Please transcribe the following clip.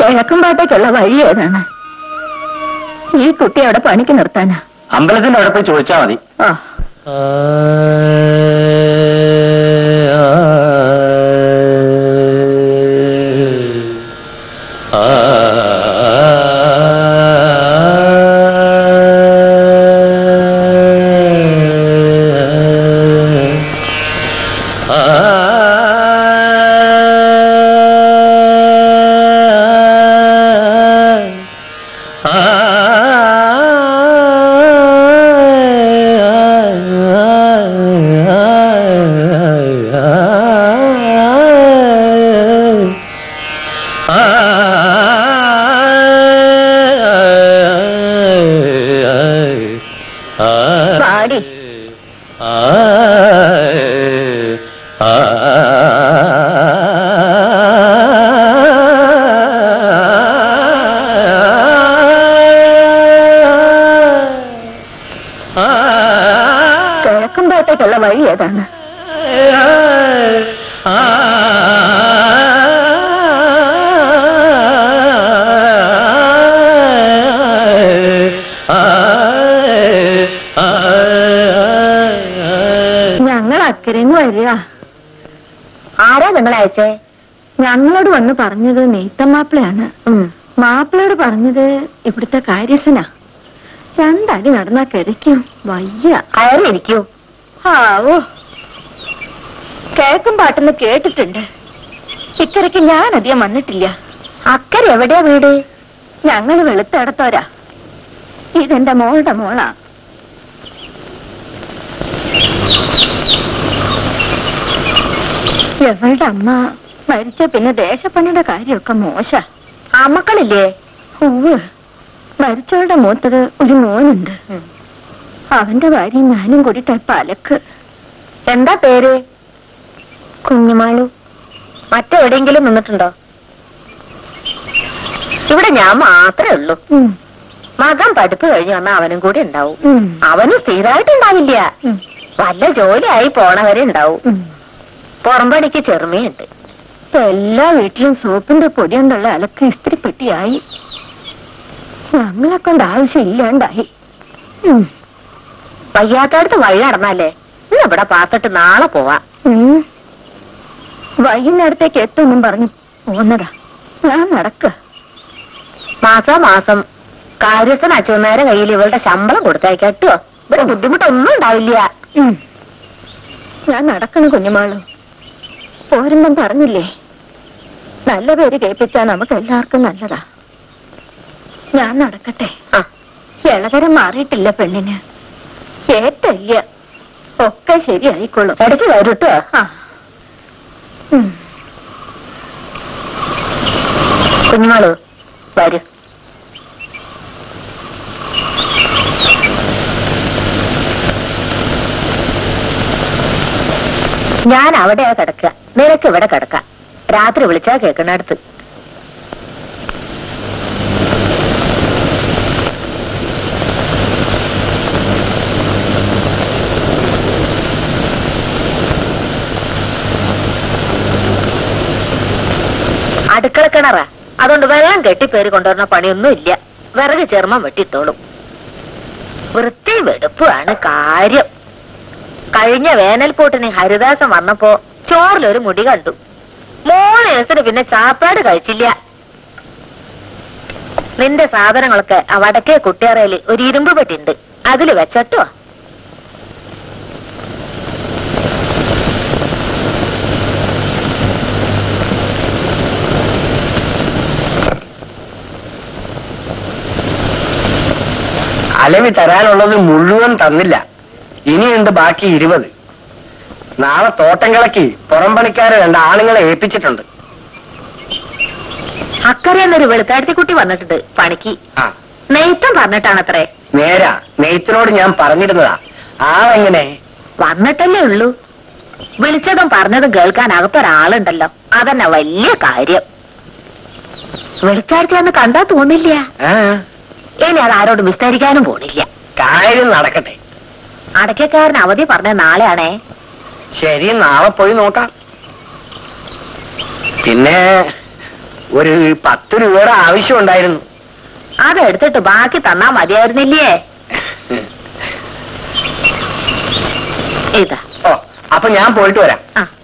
കിഴക്കുംപാട്ടേക്കുള്ള വഴി ഏതാണ് ഈ കുട്ടി അവിടെ പണിക്ക് നിർത്താനാ അമ്പലത്തിന്റെ അവിടെ പോയി ചോദിച്ചാ മതി ആ പാടി കിഴക്കുംപാട്ടേക്കുള്ള വഴി ഏതാണ് ഞങ്ങൾ അക്കരന്ന് വരിക ആരാ നിങ്ങളെ അയച്ചേ ഞങ്ങളോട് വന്ന് പറഞ്ഞത് നെയ്ത്ത മാപ്പിളയാണ് മാപ്പിളയോട് പറഞ്ഞത് ഇവിടുത്തെ കാര്യസ്ഥനാ രണ്ടടി നടന്നാ കിടക്കും വയ്യ കയറിയിരിക്കൂ ആവോ കേക്കും പാട്ടെന്ന് കേട്ടിട്ടുണ്ട് ഇക്കരയ്ക്ക് ഞാൻ അധികം വന്നിട്ടില്ല അക്കരെ എവിടെയാ വീട് ഞങ്ങൾ വെളുത്തെടുത്തോരാ ഇതെന്റെ മോളുടെ മോളാ എവളുടെ അമ്മ മരിച്ച പിന്നെ ദേശപ്പണിയുടെ കാര്യമൊക്കെ മോശ ആ മക്കളില്ലേ ഉവ് മരിച്ചവളുടെ മൂത്തത് ഒരു മോനുണ്ട് അവന്റെ ഭാര്യ ഞാനും കൂടിയിട്ട് പലക്ക് എന്താ പേര് കുഞ്ഞുമാളു മറ്റെവിടെയെങ്കിലും നിന്നിട്ടുണ്ടോ ഇവിടെ ഞാൻ മാത്രമേ ഉള്ളൂ ഉം, മകൻ പഠിപ്പ് കഴിഞ്ഞ് വന്ന അവനും കൂടി ഉണ്ടാവും ഉം, അവനും സ്ഥിരമായിട്ടുണ്ടാവില്ല ഉം, വല്ല ജോലിയായി പോണവരെ ഉണ്ടാവും ഉം. പുറമ്പണിക്ക് ചെറുമയുണ്ട് ഇപ്പൊ എല്ലാ വീട്ടിലും സോപ്പിന്റെ പൊടി കൊണ്ടുള്ള അലക്ക് ഇസ്തിരിപ്പെട്ടിയായി ഞങ്ങളെ കൊണ്ട് ആവശ്യം ഇല്ലാണ്ടായി ഉം, വയ്യാത്തടുത്ത് വഴി നടന്നാലേ ഇന്ന് ഇവിടെ പാത്തിട്ട് നാളെ പോവാം ഉം. വൈകുന്നേരത്തേക്ക് എത്തുമെന്നും പറഞ്ഞു പോന്നതാ ഞാൻ നടക്ക മാസാ മാസം കാര്യസ്ഥൻ അച്ഛനേരെ കയ്യിൽ ഇവളുടെ ശമ്പളം കൊടുത്തയക്കാം കേട്ടോ ഇവിടെ ബുദ്ധിമുട്ടൊന്നും ഉണ്ടാവില്ല ഉം. ഞാൻ നടക്കണ കുഞ്ഞുമാളു പോരുമ്പം പറഞ്ഞില്ലേ നല്ല പേര് കേൾപ്പിച്ചാ നമുക്ക് എല്ലാവർക്കും നല്ലതാ ഞാൻ നടക്കട്ടെ ആ ഇളകരം മാറിയിട്ടില്ല പെണ്ണിന് ഏറ്റല്ല ഒക്കെ ശരിയായിക്കോളും ഇടയ്ക്ക് വരും കേട്ടോ ആ ഉം. കുഞ്ഞുമാളു വരൂ ഞാൻ അവിടെയാ കിടക്കുക നിനക്ക് ഇവിടെ കിടക്കാം രാത്രി വിളിച്ചാ കേൾക്കണടുത്ത് അടുക്കള കിണറാ അതുകൊണ്ട് വെള്ളം കെട്ടിപ്പേര് കൊണ്ടുവരുന്ന പണിയൊന്നും ഇല്ല വിറക് ചെറുമം വെട്ടിട്ടോളും വൃത്തി വെടുപ്പാണ് കാര്യം കഴിഞ്ഞ വേനൽപൂട്ടിന് ഹരിദാസൻ വന്നപ്പോ ചോറിലൊരു മുടി കണ്ടു മൂന്ന് ദിവസത്തിന് പിന്നെ ചാപ്പാട് കഴിച്ചില്ല നിന്റെ സാധനങ്ങളൊക്കെ ആ വടക്കേ കുട്ടിയറയില് ഒരു ഇരുമ്പ് പെട്ടിണ്ട് അതില് വെച്ചട്ടോ അലവി തരാനുള്ളത് മുഴുവൻ തന്നില്ല ഇനിയുണ്ട് ബാക്കി ഇരുപത് നാളെ തോട്ടം കിളക്കി പുറംപണിക്കാരെ രണ്ട് ആണുങ്ങളെ ഏൽപ്പിച്ചിട്ടുണ്ട് അക്കരെ എന്നൊരു വെളുത്താഴ്ത്തി കുട്ടി വന്നിട്ടുണ്ട് പണിക്ക് ആ നെയ്ത്തം പറഞ്ഞിട്ടാണത്രേ നേരാ നെയ്ത്തിനോട് ഞാൻ പറഞ്ഞിരുന്നതാ ആളെങ്ങനെ വന്നിട്ടല്ലേ ഉള്ളൂ വിളിച്ചതും പറഞ്ഞതും കേൾക്കാൻ അകത്തൊരാളുണ്ടല്ലോ അതന്നെ വലിയ കാര്യം വെളിച്ചാഴ്ച കണ്ടാ തോന്നില്ല ആ ഇനി അത് ആരോടും വിസ്തരിക്കാനും പോണില്ല കാര്യം നടക്കട്ടെ അടയ്ക്കക്കാരൻ അവധി പറഞ്ഞ നാളെയാണേ ശരി നാളെ പോയി നോക്കാം പിന്നെ ഒരു പത്ത് രൂപയുടെ ആവശ്യം ഉണ്ടായിരുന്നു അതെടുത്തിട്ട് ബാക്കി തന്നാ മതിയായിരുന്നില്ലേ ഇതാ ഓ അപ്പൊ ഞാൻ പോയിട്ട് വരാം ആ